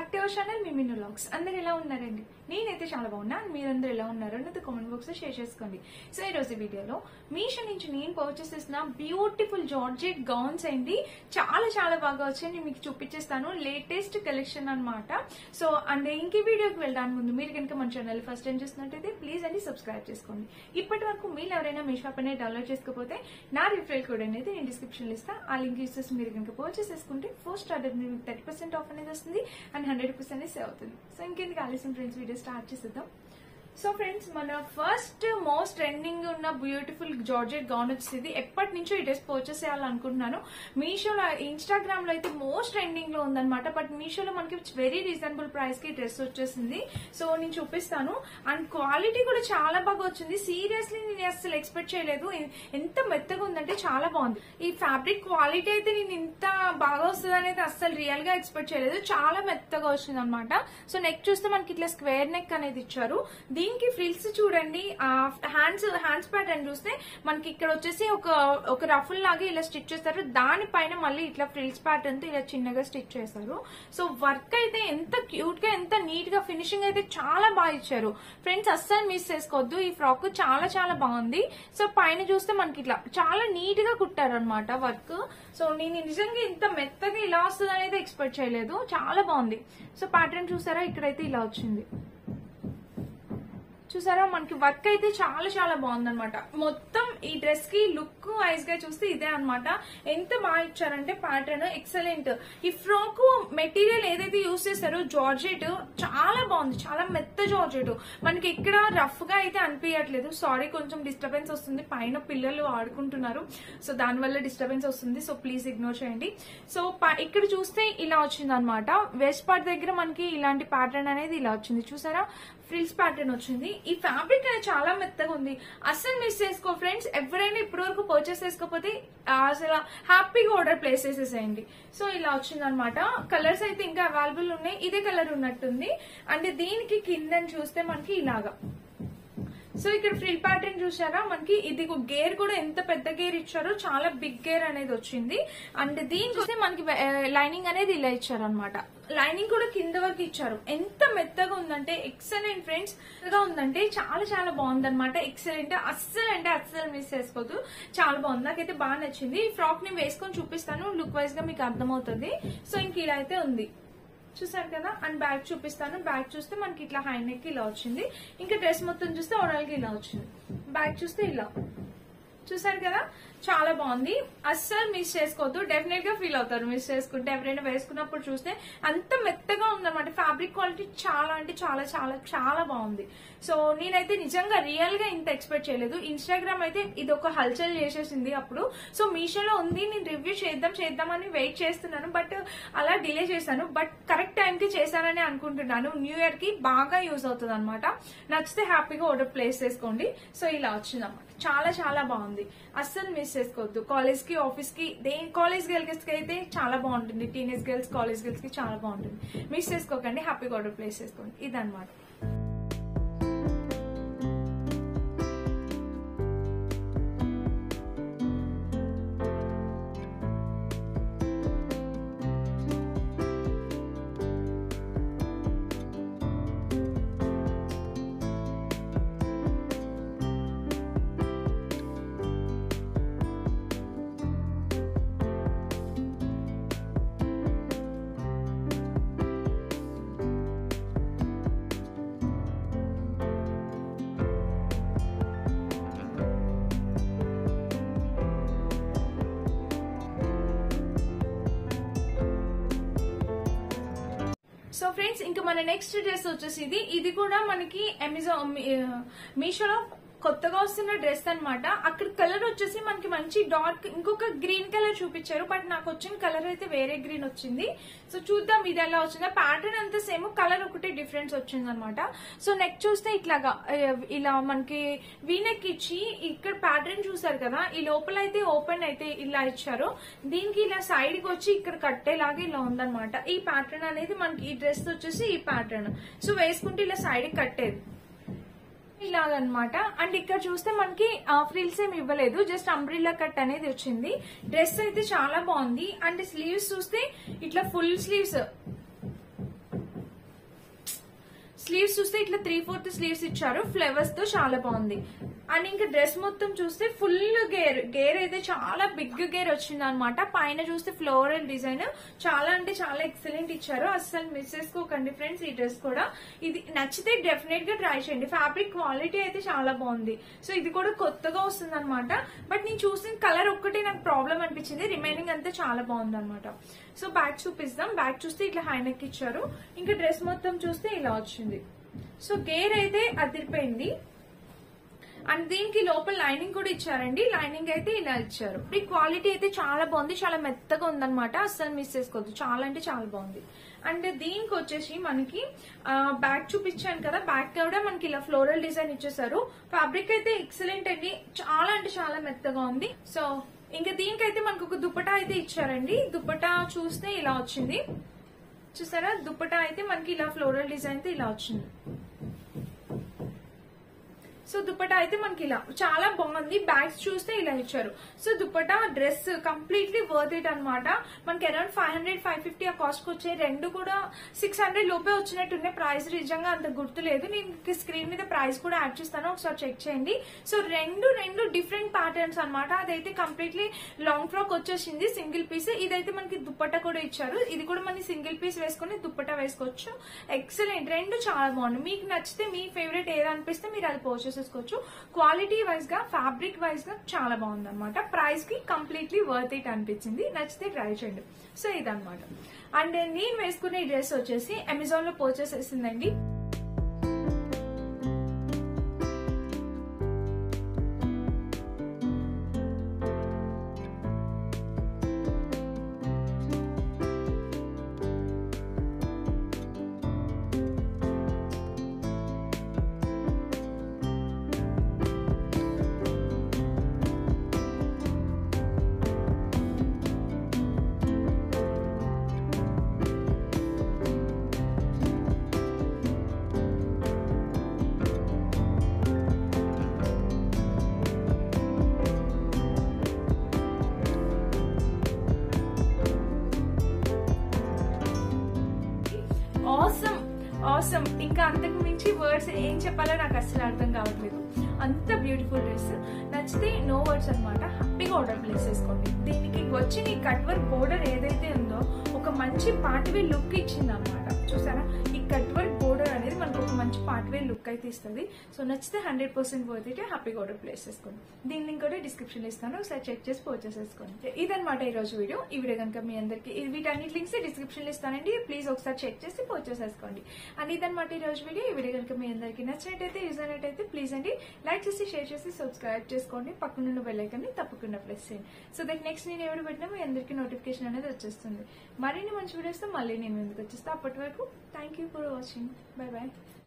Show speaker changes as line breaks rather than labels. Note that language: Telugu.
బ్యాక్ టు అవర్ ఛానల్ మీ మిన్ను లాగ్స్ అందరు ఎలా ఉన్నారండి నేనైతే చాలా బాగున్నా మీరందరూ ఎలా ఉన్నారో నాతో కామెంట్ బాక్స్ లో షేర్ చేసుకోండి సో ఈ రోజు వీడియోలో మీషో నుంచి నేను పర్చేస్ చేసిన బ్యూటిఫుల్ జార్జెట్ గౌన్స్ అండి చాలా చాలా బాగా వచ్చాయి నేను మీకు చూపించేస్తాను లేటెస్ట్ కలెక్షన్ అన్నమాట సో అండ్ ఇంక వీడియోకి వెళ్ళడానికి ముందు మీరు కనుక మన ఛానల్ ఫస్ట్ టైం చూసినట్టయితే ప్లీజ్ అండి సబ్స్క్రైబ్ చేసుకోండి ఇప్పటి వరకు మీరు ఎవరైనా మీ షాప్ అనేది డౌన్లోడ్ చేసుకోకపోతే నా రిఫరల్ కోడ్ అనేది నేను డిస్క్రిప్షన్ లో ఇస్తా ఆ లింక్ యూస్ చేసి మీరు కనుక పర్చేస్ చేసుకుంటే ఫస్ట్ ఆర్డర్ మీకు థర్టీ పర్సెంట్ ఆఫ్ అనేది వస్తుంది అండ్ హండ్రెడ్ రూపీస్ అనేది సేవ్ అవుతుంది సో ఇంకెందుకు ఆలస్యం ఫ్రెండ్స్ వీడియో స్టార్ట్ చేసేద్దాం సో ఫ్రెండ్స్ మన ఫస్ట్ మోస్ట్ ట్రెండింగ్ ఉన్న బ్యూటిఫుల్ జార్జెట్ గౌన్ వచ్చేది ఎప్పటి నుంచో ఈ డ్రెస్ పర్చేస్ చేయాలనుకుంటున్నాను మీషోలో ఇన్స్టాగ్రామ్ లో అయితే మోస్ట్ ట్రెండింగ్ లో ఉందన్నమాట బట్ మీషోలో మనకి వెరీ రీజనబుల్ ప్రైస్ కి డ్రెస్ వచ్చేసింది సో నేను చూపిస్తాను అండ్ క్వాలిటీ కూడా చాలా బాగా వచ్చింది సీరియస్లీ నేను అసలు ఎక్స్పెక్ట్ చేయలేదు ఎ- ఎంత మెత్తగా ఉందంటే చాలా బాగుంది ఈ ఫ్యాబ్రిక్ క్వాలిటీ అయితే నేను ఇంత బాగా వస్తుంది అనేది అసలు రియల్ గా ఎక్స్పెక్ట్ చేయలేదు చాలా మెత్తగా వచ్చింది అనమాట సో నెక్ చూస్తే మనకి ఇట్లా స్క్వేర్ నెక్ అనేది ఇచ్చారు దీనికి ఫ్రిల్స్ చూడండి హ్యాండ్స్ హ్యాండ్స్ ప్యాటర్న్ చూస్తే మనకి ఇక్కడ వచ్చేసి ఒక ఒక రఫుల్ లాగా ఇలా స్టిచ్ చేస్తారు దానిపైన మళ్ళీ ఇట్లా ఫ్రిల్స్ ప్యాటర్న్ తో ఇలా చిన్నగా స్టిచ్ చేశారు సో వర్క్ అయితే ఎంత క్యూట్ గా ఎంత నీట్ గా ఫినిషింగ్ అయితే చాలా బాగా ఇచ్చారు ఫ్రెండ్స్ అస్సలు మిస్ చేసుకోవద్దు ఈ ఫ్రాక్ చాలా చాలా బాగుంది సో పైన చూస్తే మనకి ఇట్లా చాలా నీట్ గా కుట్టారు అనమాట వర్క్ సో నేను నిజంగా ఇంత మెత్తగా ఇలా వస్తుంది అనేది ఎక్స్పెక్ట్ చేయలేదు చాలా బాగుంది సో ప్యాటర్న్ చూసారా ఇక్కడైతే ఇలా వచ్చింది చూసారా మనకి వర్క్ అయితే చాలా చాలా బాగుందన్నమాట మొత్తం ఈ డ్రెస్ కి లుక్ వైజ్ గా చూస్తే ఇదే అన్నమాట ఎంత బాగా ఇచ్చారంటే ప్యాటర్న్ ఎక్సలెంట్ ఈ ఫ్రాక్ మెటీరియల్ ఏదైతే యూస్ చేస్తారో జార్జెట్ చాలా బాగుంది చాలా మెత్త జార్జెట్ మనకి ఇక్కడ రఫ్ గా అయితే అనిపించట్లేదు సారీ కొంచెం డిస్టర్బెన్స్ వస్తుంది పైన పిల్లలు ఆడుకుంటున్నారు సో దాని వల్ల డిస్టర్బెన్స్ వస్తుంది సో ప్లీజ్ ఇగ్నోర్ చేయండి సో ప- ఇక్కడ చూస్తే ఇలా వచ్చింది అనమాట వెస్ట్ పార్ట్ దగ్గర మనకి ఇలాంటి ప్యాటర్న్ అనేది ఇలా వచ్చింది చూసారా ఫ్రిల్స్ ప్యాటర్న్ వచ్చింది ఈ ఫ్యాబ్రిక్ అనేది చాలా మెత్తగా ఉంది అస్సలు మిస్ చేసుకో ఫ్రెండ్స్ ఎవరైనా ఇప్పటి వరకు పర్చేస్ చేసుకోకపోతే ఆ, అసలు హ్యాపీగా ఆర్డర్ ప్లేస్ చేసేసేయండి సో ఇలా వచ్చింది అనమాట కలర్స్ అయితే ఇంకా అవైలబుల్ ఉన్నాయి ఇదే కలర్ ఉన్నట్టుంది అండ్ దీనికి కింద చూస్తే మనకి ఇలాగా సో ఇక్కడ ఫ్రిల్ ప్యాటర్న్ చూసారా మనకి ఇది గేర్ కూడా ఎంత పెద్ద గేర్ ఇచ్చారో చాలా బిగ్ గేర్ అనేది వచ్చింది అండ్ దీనికి వస్తే మనకి లైనింగ్ అనేది ఇలా ఇచ్చారు అనమాట లైనింగ్ కూడా కింద వరకు ఇచ్చారు ఎంత మెత్తగా ఉందంటే ఎక్సలెంట్ ఫ్రెండ్స్ గా ఉందంటే చాలా చాలా బాగుంది అనమాట ఎక్సలెంట్ అస్సలు అంటే అస్సలు మిస్ చేసుకోవద్దు చాలా బాగుంది నాకైతే బాగా నచ్చింది ఈ ఫ్రాక్ ని వేసుకొని చూపిస్తాను లుక్ వైజ్ గా మీకు అర్థమవుతుంది సో ఇంక ఇలా అయితే ఉంది చూసారు కదా అండ్ బ్యాగ్ చూపిస్తాను బ్యాగ్ చూస్తే మనకి ఇట్లా హై నెక్ ఇలా వచ్చింది ఇంకా డ్రెస్ మొత్తం చూస్తే ఓవరాల్ గా ఇలా వచ్చింది బ్యాగ్ చూస్తే ఇలా చూసారు కదా చాలా బాగుంది అస్సలు మిస్ చేసుకోవద్దు డెఫినెట్ గా ఫీల్ అవుతారు మిస్ చేసుకుంటే ఎవరైనా వేసుకున్నప్పుడు చూస్తే అంత మెత్తగా ఉందన్నమాట ఫ్యాబ్రిక్ క్వాలిటీ చాలా అంటే చాలా చాలా చాలా బాగుంది సో నేనైతే నిజంగా రియల్ గా ఇంత ఎక్స్పెక్ట్ చేయలేదు ఇన్స్టాగ్రామ్ అయితే ఇది ఒక హల్చల్ చేసేసింది అప్పుడు సో మీషోలో ఉంది నేను రివ్యూ చేద్దాం చేద్దామని వెయిట్ చేస్తున్నాను బట్ అలా డిలే చేశాను బట్ కరెక్ట్ టైం కి చేశానని అనుకుంటున్నాను న్యూ ఇయర్ కి బాగా యూజ్ అవుతుంది అనమాట నచ్చితే హ్యాపీగా ఆర్డర్ ప్లేస్ చేసుకోండి సో ఇలా వచ్చిందన్నమాట చాలా చాలా బాగుంది అస్సలు మిస్ చేసుకోవద్దు కాలేజ్ కి ఆఫీస్ కి దే కాలేజ్ గర్ల్స్ కి అయితే చాలా బాగుంటుంది టీనేజ్ గర్ల్స్ కాలేజ్ గర్ల్స్ కి చాలా బాగుంటుంది మిస్ చేసుకోకండి హ్యాపీగా ఆర్డర్ ప్లేస్ చేసుకోండి ఇదన్నమాట సో ఫ్రెండ్స్ ఇంకా మన నెక్స్ట్ డ్రెస్ వచ్చేసి ఇది ఇది కూడా మనకి అమెజాన్ మీషోలో కొత్తగా వస్తున్న డ్రెస్ అన్నమాట అక్కడ కలర్ వచ్చేసి మనకి మంచి డార్క్ ఇంకొక గ్రీన్ కలర్ చూపించారు బట్ నాకు వచ్చిన కలర్ అయితే వేరే గ్రీన్ వచ్చింది సో చూద్దాం ఇది ఎలా వచ్చిందో ప్యాటర్న్ అంతా సేమ్ కలర్ ఒకటి డిఫరెన్స్ వచ్చింది అనమాట సో నెక్ చూస్తే ఇట్లాగా ఆ, ఇలా మనకి వీనెక్ ఇచ్చి ఇక్కడ ప్యాటర్న్ చూసారు కదా ఈ లోపల అయితే ఓపెన్ అయితే ఇలా ఇచ్చారు దీనికి ఇలా సైడ్ కి వచ్చి ఇక్కడ కట్టేలాగా ఇలా ఉందన్నమాట ఈ ప్యాటర్న్ అనేది మనకి ఈ డ్రెస్ వచ్చేసి ఈ ప్యాటర్న్ సో వేసుకుంటే ఇలా సైడ్ కట్టేది ఇలాగనమాట అండ్ ఇక్కడ చూస్తే మనకి ఫ్రిల్స్ ఏమి ఇవ్వలేదు జస్ట్ అంబ్రిల్లా కట్ అనేది వచ్చింది డ్రెస్ అయితే చాలా బాగుంది అండ్ స్లీవ్స్ చూస్తే ఇట్లా ఫుల్ స్లీవ్స్ స్లీవ్స్ చూస్తే ఇట్లా త్రీ ఫోర్త్ స్లీవ్స్ ఇచ్చారు ఫ్లవర్స్ తో చాలా బాగుంది అండ్ ఇంకా డ్రెస్ మొత్తం చూస్తే ఫుల్ గేర్ గేర్ అయితే చాలా బిగ్ గేర్ వచ్చింది అనమాట పైన చూస్తే ఫ్లోరల్ డిజైన్ చాలా అంటే చాలా ఎక్సలెంట్ ఇచ్చారు అస్సలు మిస్ చేసుకోకండి ఫ్రెండ్స్ ఈ డ్రెస్ కూడా ఇది నచ్చితే డెఫినెట్ గా ట్రై చేయండి ఫ్యాబ్రిక్ క్వాలిటీ అయితే చాలా బాగుంది సో ఇది కూడా కొత్తగా వస్తుంది అనమాట బట్ నేను చూసిన కలర్ ఒక్కటే నాకు ప్రాబ్లం అనిపించింది రిమైనింగ్ అంతా చాలా బాగుంది అనమాట సో బ్యాక్ చూపిస్తాం బ్యాక్ చూస్తే ఇట్లా హైనెక్ ఇచ్చారు ఇంకా డ్రెస్ మొత్తం చూస్తే ఇలా వచ్చింది సో గేర్ అయితే అదిరిపోయింది అండ్ దీనికి లోపల లైనింగ్ కూడా ఇచ్చారండి లైనింగ్ అయితే ఇలా ఇచ్చారు ఈ క్వాలిటీ అయితే చాలా బాగుంది చాలా మెత్తగా ఉందన్నమాట అస్సలు మిస్ చేసుకోవద్దు చాలా అంటే చాలా బాగుంది అండ్ దీనికి వచ్చేసి మనకి బ్యాక్ చూపించాను కదా బ్యాక్ కూడా మనకి ఇలా ఫ్లోరల్ డిజైన్ ఇచ్చేసారు ఫ్యాబ్రిక్ అయితే ఎక్సలెంట్ అండి చాలా అంటే చాలా మెత్తగా ఉంది సో ఇంకా దీనికైతే మనకు ఒక దుప్పటా అయితే ఇచ్చారండి దుప్పటా చూస్తే ఇలా వచ్చింది చూసారా దుప్పటా అయితే మనకి ఇలా ఫ్లోరల్ డిజైన్ తో ఇలా వచ్చింది సో దుపట్టా అయితే మనకి ఇలా చాలా బాగుంది బ్యాగ్స్ చూస్తే ఇలా ఇచ్చారు so dupatta dress completely worth it అనమాట మనకి around five hundred five fifty ఆ కాస్ట్ వచ్చే రెండు కూడా సిక్స్ హండ్రెడ్ లోపే వచ్చినట్టున్నాయి ప్రైస్ నిజంగా అంత గుర్తులేదు నేను స్క్రీన్ మీద ప్రైస్ కూడా యాడ్ చేస్తాను ఒకసారి చెక్ చేయండి సో రెండు రెండు డిఫరెంట్ ప్యాటర్న్స్ అనమాట అదైతే కంప్లీట్లీ లాంగ్ ఫ్రాక్ వచ్చేసింది సింగిల్ పీస్ ఇదైతే మనకి దుప్పట్టా కూడా ఇచ్చారు ఇది కూడా మనకి సింగిల్ పీస్ వేసుకొని దుప్పట్టా వేసుకోవచ్చు ఎక్సలెంట్ రెండు చాలా బాగుంది మీకు నచ్చితే మీ ఫేవరెట్ ఏది అనిపిస్తే మీరు అది పర్చేస్ చేసుకోవచ్చు క్వాలిటీ వైజ్ గా ఫ్యాబ్రిక్ వైజ్ గా చాలా బాగుంది అనమాట ప్రైస్ కి కంప్లీట్లీ వర్త్ ఇట్ అనిపించింది నచ్చితే ట్రై చేయండి సో ఇదనమాట అండ్ నేను వేసుకునే డ్రెస్ వచ్చేసి అమెజాన్ లో పర్చేస్ చేసిందండి ఆసమ్ ఆసమ్ ఇంకా అంతకు మించి వర్డ్స్ ఏం చెప్పాలో నాకు అస్సలు అర్థం కావట్లేదు అంత బ్యూటిఫుల్ డ్రెస్ నచ్చితే నో వర్డ్స్ అనమాట హ్యాపీగా ఆర్డర్ ప్లేస్ చేసుకోండి దీనికి వచ్చి నీ కట్ వర్క్ బోర్డర్ ఏదైతే ఉందో ఒక మంచి పార్టీవే లుక్ ఇచ్చింది అనమాట చూసారా ఈ కట్ వర్క్ బోర్డర్ అనేది మనకు ఒక మంచి పార్టీవే లుక్ అయితే ఇస్తుంది సో నచ్చితే హండ్రెడ్ పర్సెంట్ వర్త్ అయితే హ్యాపీగా ఆర్డర్ ప్లేస్ చేసుకోండి దీని లింక్ కూడా డిస్క్రిప్షన్ ఇస్తాను ఒకసారి చెక్ చేసి పర్చేస్ చేసుకోండి ఇదనమాట ఈ రోజు వీడియో ఈ వీడియో కనుక మీ అందరికి వీటన్నిటి లింక్స్ డిస్క్రిప్షన్ ఇస్తానండి ప్లీజ్ ఒకసారి చెక్ చేసి పర్చేస్ చేసుకోండి అండ్ ఇదనమాట ఈ రోజు వీడియో ఈ వీడియో కనుక మీ అందరికి నచ్చినట్టయితే యూజ్ అయినట్టయితే ప్లీజ్ అండి లైక్ చేసి షేర్ చేసి సబ్స్క్రైబ్ చేసుకోండి పక్కనున్న బెల్ ఐకన్ ని తప్పకుండా ప్రెస్ చేయండి సో దట్ నెక్స్ట్ నేను ఎవరు పెట్టినా మీ అందరికీ నోటిఫికేషన్ అనేది వచ్చేస్తుంది మరిన్ని మంచి వీడియోస్ తో మళ్ళీ నేను ముందుకు వచ్చేస్తా అప్పటి వరకు thank you for watching bye bye